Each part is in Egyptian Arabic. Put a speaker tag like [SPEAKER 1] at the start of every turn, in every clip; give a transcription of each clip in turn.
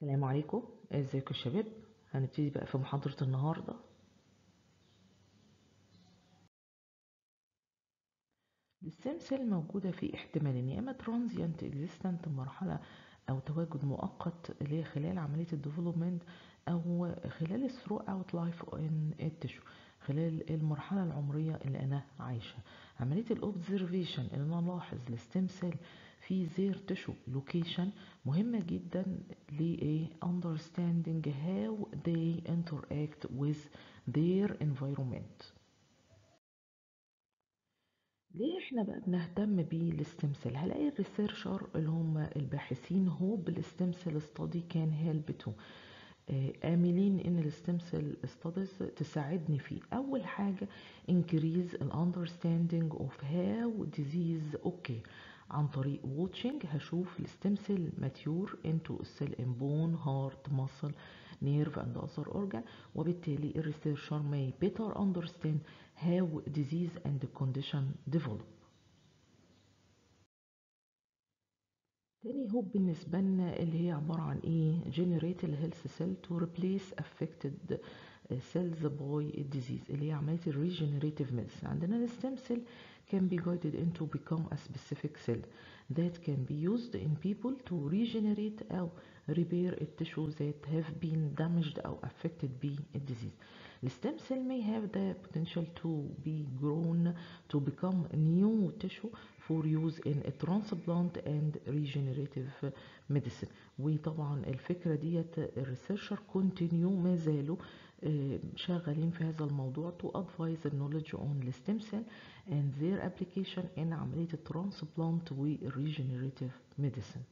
[SPEAKER 1] السلام عليكم ازيكم يا شباب هنبتدي بقى في محاضرة النهاردة الستيم سيل موجودة في احتمالين يا اما ترانزيانت اكزيستنت مرحلة او تواجد مؤقت اللي هي خلال عملية الديفلوبمنت او خلال الثرو اوت لايف ان التشو خلال المرحلة العمرية اللي انا عايشة عملية الاوبزرفيشن ان انا الاحظ الستيم سيل في زير تشو لوكيشن مهمة جدا ل understanding how they interact with their environment ليه احنا بقى بنهتم بالستيم سيل هلاقي الريسيرشر اللي هم الباحثين هوب الستيم سيل ستادي كان هيلب تو آملين إن الستيم سيل ستاديز تساعدني فيه أول حاجة increase ال understanding of how disease occur عن طريق واتشنج هشوف الستيم سيل ماتيور انتو السيل ان بون هارت ماسل نيرف اند اذر اورجان وبالتالي الريسيرشر may better understand how disease and condition develop تاني هوب بالنسبة لنا اللي هي عبارة عن ايه generate ال health cell to replace affected cells by disease اللي هي عملية ال regenerative medicine عندنا الستيم سيل can be guided into become a specific cell that can be used in people to regenerate أو repair the tissue that have been damaged أو affected by a disease. The stem cell may have the potential to be grown to become new tissue for use in a transplant and regenerative medicine. وطبعا الفكرة ديت الريسيرشر كونتينيو ما زالوا شغالين في هذا الموضوع to advise the knowledge on the stem cell and their application in عملية الترانسبلانت والريجنريتيف ميديسن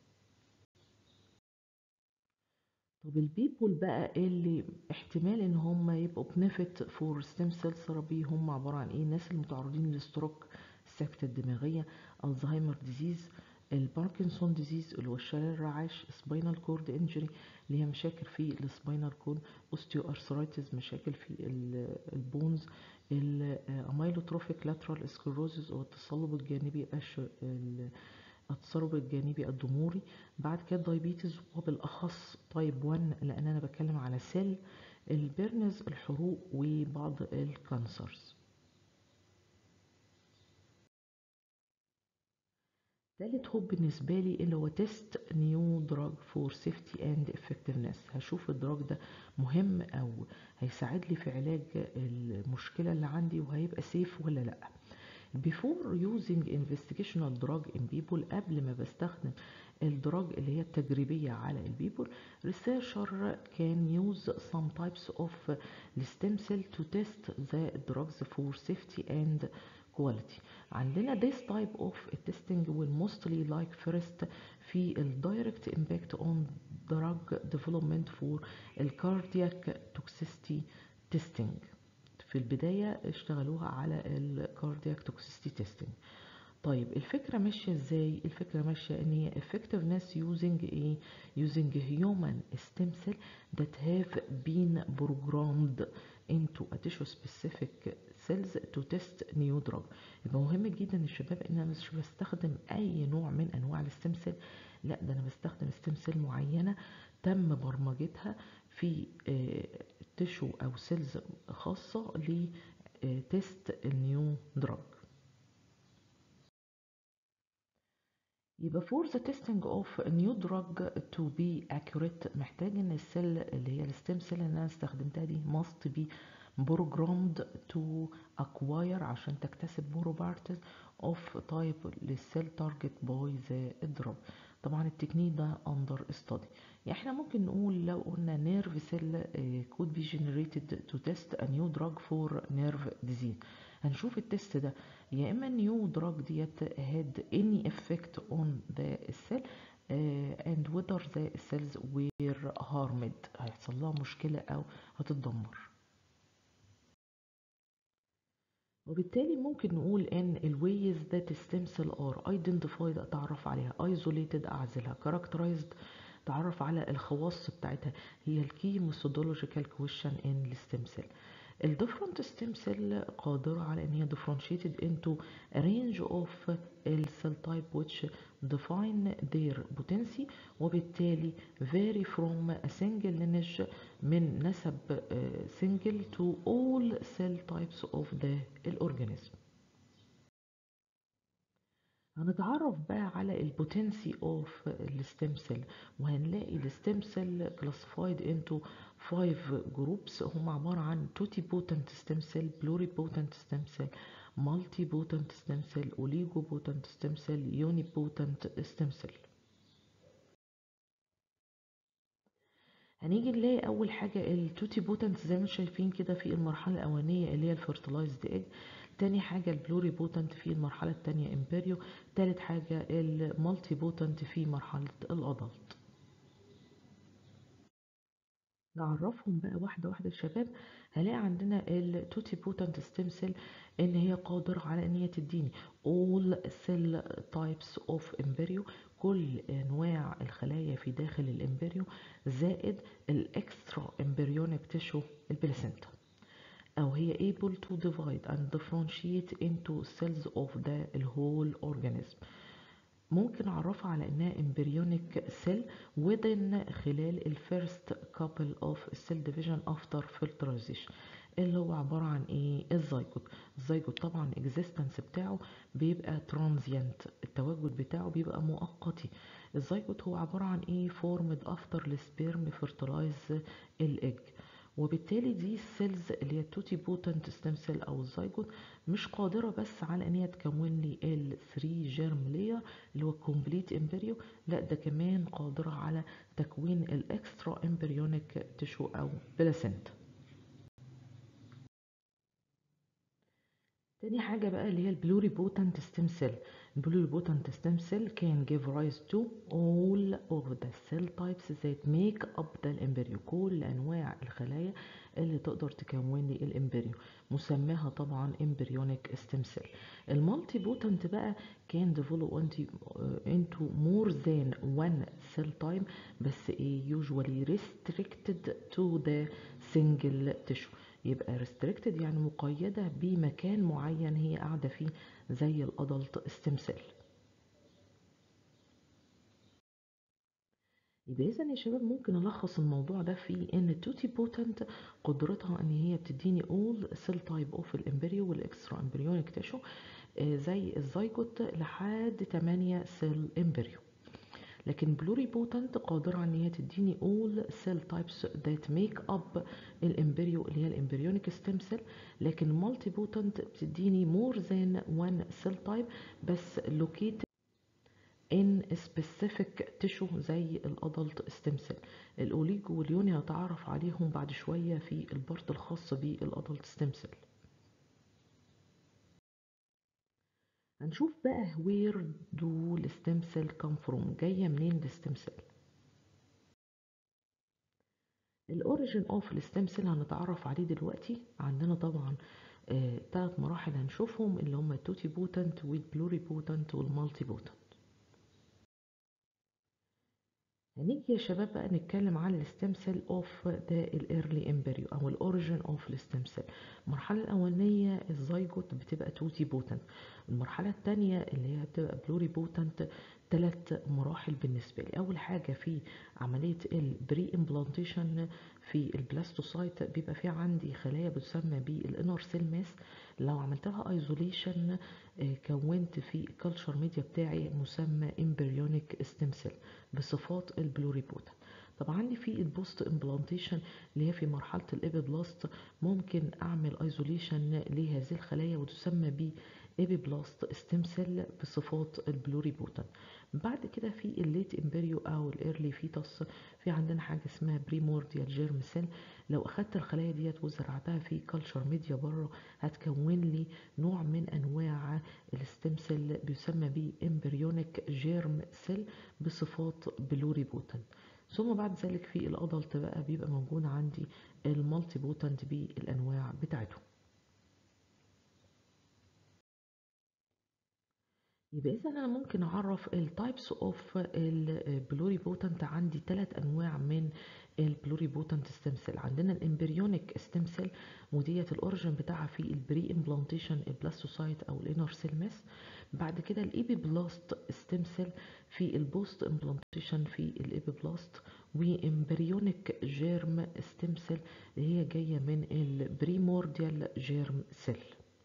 [SPEAKER 1] طب البيبول بقى اللي احتمال ان هم يبقوا بنفت فور ستيم سيل ثيرابي هم عباره عن ايه الناس المتعرضين للستروك السكتة الدماغية الزهايمر ديزيز الباركنسون ديزيز اللي هو الشلل الرعاش سباينال كورد انجري اللي هي مشاكل في السباينال كورد اوستيو ارثرايتس مشاكل في البونز الاميلوتروفيك لاترال سكلروزز او التصلب الجانبي التصلب الجانبي الضموري بعد كده دايبيتس وبالاخص تايب 1 لان انا بتكلم على سيل البرنز الحروق وبعض الكانسرز تالت هوب بالنسبة لي اللي هو تيست نيو دراج فور سيفتي اند افكتفنس هشوف الدراج ده مهم او هيساعد لي في علاج المشكلة اللي عندي وهيبقى سيف ولا لا before using investigational drug in people قبل ما بستخدم الدراج اللي هي التجريبية على البيبول researcher can use some types of stem cell to test the drugs for safety and quality عندنا this type of testing will mostly like first في ال direct impact on drug development for ال cardiac toxicity testing في البداية اشتغلوها على ال cardiac toxicity testing طيب الفكرة ماشية ازاي الفكرة ماشية ان هي effectiveness using ايه using human stem cell that have been programmed into a tissue specific cells to test new drug يبقى مهم جدا الشباب ان انا مش بستخدم اي نوع من انواع الستيم سيل لا ده انا بستخدم ستيم سيل معينة تم برمجتها في تشو او سيلز خاصة لتست النيو دراج يبقى for the testing of a new drug to be accurate محتاج ان السيل اللي هي الستيم سيل اللي انا استخدمتها دي must be programmed to acquire عشان تكتسب properties of type للسيل target by the drug طبعا التكنيك ده under study يعني احنا ممكن نقول لو قلنا nerve cell could be generated to test a new drug for nerve disease هنشوف التست ده يا اما النيو دراج ديت had any effect on the cell uh, and whether the cells were harmed هيحصل لها مشكلة او هتتدمر وبالتالي ممكن نقول ان الويز ذات ستيم سيل ار ايدنتيفايد اتعرف عليها ايزوليتد اعزلها كاركترايزد تعرف على الخواص بتاعتها هي الكي ميثودولوجيكال كويشن ان الستيم سيل ال different stem cell قادرة على ان هي differentiated into a range of ال cell type which define their potency وبالتالي vary from a single lineage من نسب uh, single to all cell types of the organism هنتعرف بقى على البوتنسي اوف الستيم سيل وهنلاقي الستيم سيل كلاسيفايد انتو 5 جروبس هم عباره عن توتي بوتنت ستيم سيل بلوري بوتنت ستيم سيل مالتي بوتنت ستيم سيل اوليجو بوتنت ستيم سيل يوني بوتنت ستيم سيل هنيجي نلاقي اول حاجه التوتي بوتنت زي ما شايفين كده في المرحله الاولانيه اللي هي الفيرتلايزد ايج تاني حاجة البلوري بوتنت في المرحلة التانية امبريو تالت حاجة المالتي بوتنت في مرحلة الادلت نعرفهم بقى واحدة واحدة الشباب هلاقي عندنا التوتي بوتنت ستيم سيل ان هي قادرة على ان هي تديني all cell types of embryo كل انواع الخلايا في داخل الامبريو زائد الاكسترا امبريونيك تيشو البلاسينتا أو هي able to divide and differentiate into cells of the whole organism ممكن أعرفها على إنها embryonic cell within خلال ال first couple of cell division after fertilization اللي هو عبارة عن ايه الزيجوت الزيجوت طبعا existence بتاعه بيبقى transient التواجد بتاعه بيبقى مؤقتي الزيجوت هو عبارة عن ايه formed after the sperm fertilize الايج وبالتالي دي السيلز اللي هي التوتي بوتنت ستيم سيل او الزيجوت مش قادره بس على ان هي تكون لي ال 3 جيرم لير اللي هو كومبليت امبريو لا ده كمان قادره على تكوين الاكسترا امبريونيك تشو او بلاسنتا تاني حاجة بقى اللي هي البلوري بوتنت ستيم سيل البلوري بوتنت ستيم سيل can give rise to all of the cell types that make up the embryo كل أنواع الخلايا اللي تقدر تكون لي الامبريو مسماها طبعا embryonic stem cell المالتي بوتنت بقى can develop into more than one cell type بس ايه usually restricted to the single tissue يبقى restricted يعني مقيدة بمكان معين هي قاعدة فيه زي الادلت ستيم سيل يبقى اذا يا شباب ممكن الخص الموضوع ده في ان التوتي بوتنت قدرتها ان هي بتديني اول سيل تايب اوف الامبريو والاكسترا امبريونيك تيشو زي الزيجوت لحد 8 سيل امبريو لكن بلوري بوتنت قادرة على ان هي تديني all cell types that make up الامبريو اللي هي الامبريونيك ستيم سيل لكن مالتي بوتنت بتديني more than one cell type بس located in specific tissue زي الادلت ستيم سيل الاوليجو واليوني هتعرف عليهم بعد شوية في البارت الخاص بالادلت ستيم سيل هنشوف بقى where do الستيم سيل come from جاية منين الستيم سيل الاوريجين اوف الستيم سيل هنتعرف عليه دلوقتي عندنا طبعا آه ثلاث مراحل هنشوفهم اللي هم التوتي بوتنت والبلوري بوتنت والمالتي بوتنت هنيجي يا شباب بقى نتكلم على الستيم سيل اوف ذا الايرلي امبريو او الاوريجين اوف الستيم سيل المرحله الاولانيه الزيجوت بتبقى توتي بوتنت المرحله الثانيه اللي هي بتبقى بلوري بوتنت ثلاث مراحل بالنسبه لي اول حاجه في عمليه البري امبلانتيشن في البلاستوسايت بيبقى في عندي خلايا بتسمى بالانر سيل ماس لو عملت لها ايزوليشن كونت في الكالتشر ميديا بتاعي مسمى امبريونيك ستيم سيل بصفات البلوري بوتنت طب عندي في البوست امبلانتيشن اللي هي في مرحله الابيبلاست ممكن اعمل ايزوليشن لهذه الخلايا وتسمى ب ايبيبلاست ستيم سيل بصفات البلوري بوتنت بعد كده في الليت امبريو او الايرلي فيتس في عندنا حاجه اسمها بريمورديال جيرم سيل لو اخدت الخلايا ديت وزرعتها في كلتشر ميديا بره هتكون لي نوع من انواع الستيم سيل بيسمى بيه امبريونيك جيرم سيل بصفات بلوري بوتنت ثم بعد ذلك في الادلت بقى بيبقى موجود عندي المالتي بوتنت بالانواع بتاعته يبقى اذا انا ممكن اعرف التايبس اوف البلوري بوتنت عندي ثلاث انواع من البلوري بوتنت ستيم سيل عندنا الامبريونيك ستيم سيل وديت الاوريجن بتاعها في البري امبلانتيشن البلاستوسايت او الانر سيل ماس بعد كده الايبي بلاست ستيم سيل في البوست امبلانتيشن في الايبي بلاست وامبريونيك جيرم ستيم سيل اللي هي جايه من البريمورديال جيرم سيل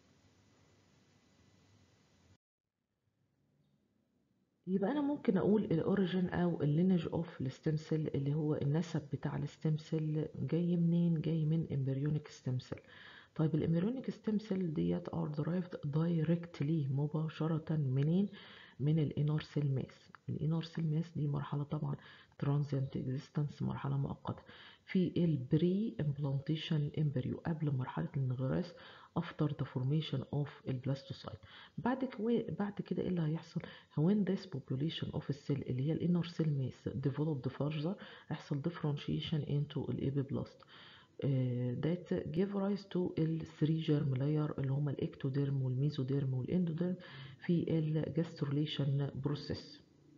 [SPEAKER 1] يبقى انا ممكن اقول الاوريجين او اللينج اوف الستيم سيل اللي هو النسب بتاع الستيم سيل جاي منين جاي من امبريونيك ستيم سيل طيب الامبريونيك ستيم سيل ديت ار درايفد دايركتلي مباشره منين من الانر سيل ماس الانر سيل ماس دي مرحله طبعا ترانزيانت اكزيستنس مرحله مؤقته في البري امبلانتيشن امبريو قبل مرحله الانغراس after the formation of البلاستوسايت بعد كده بعد كده ايه اللي هيحصل when this population of السيل اللي هي الانر سيل ماس developed further يحصل differentiation into الابيبلاست that give rise to ال 3 germ layer اللي هما الاكتوديرم والميزوديرم والاندوديرم في الجاستروليشن بروسيس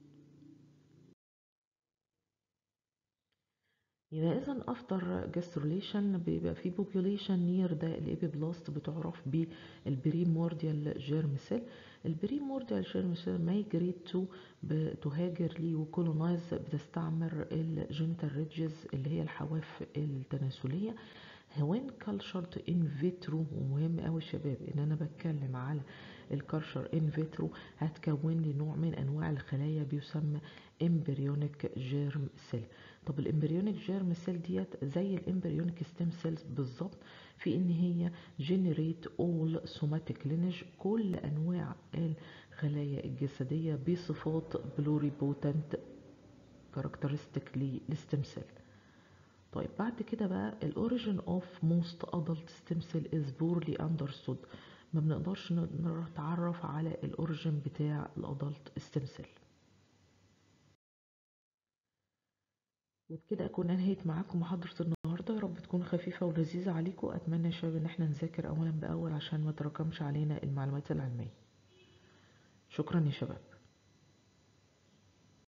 [SPEAKER 1] يبقى اذا افتر جاستروليشن بيبقى في بوبوليشن نير ده الابيبلاست بتعرف بالبريمورديال جيرم سيل البريمورديال جيرم سيل مايجريت تو تهاجر لي وكولونايز بتستعمر الجينيتال ريدجز اللي هي الحواف التناسليه وين كالشرد ان فيترو ومهم قوي شباب ان انا بتكلم على الكالشر ان فيترو هتكون لي نوع من انواع الخلايا بيسمى امبريونيك جيرم سيل طب الامبريونيك جيرم سيل ديت زي الامبريونيك ستيم سيلز بالظبط في ان هي جنريت اول سوماتيك لينج كل انواع الخلايا الجسديه بصفات بلوري بوتنت كاركترستيك للستيم سيل طيب بعد كده بقى الاوريجين اوف موست ادلت ستيم سيل از بورلي اندرستود ما بنقدرش نتعرف على الاوريجين بتاع الادلت ستيم سيل وبكده اكون انهيت معاكم محاضرة النهاردة يا رب تكون خفيفة ولذيذة عليكم اتمنى يا شباب ان احنا نذاكر اولا باول عشان ما تراكمش علينا المعلومات العلمية شكرا يا شباب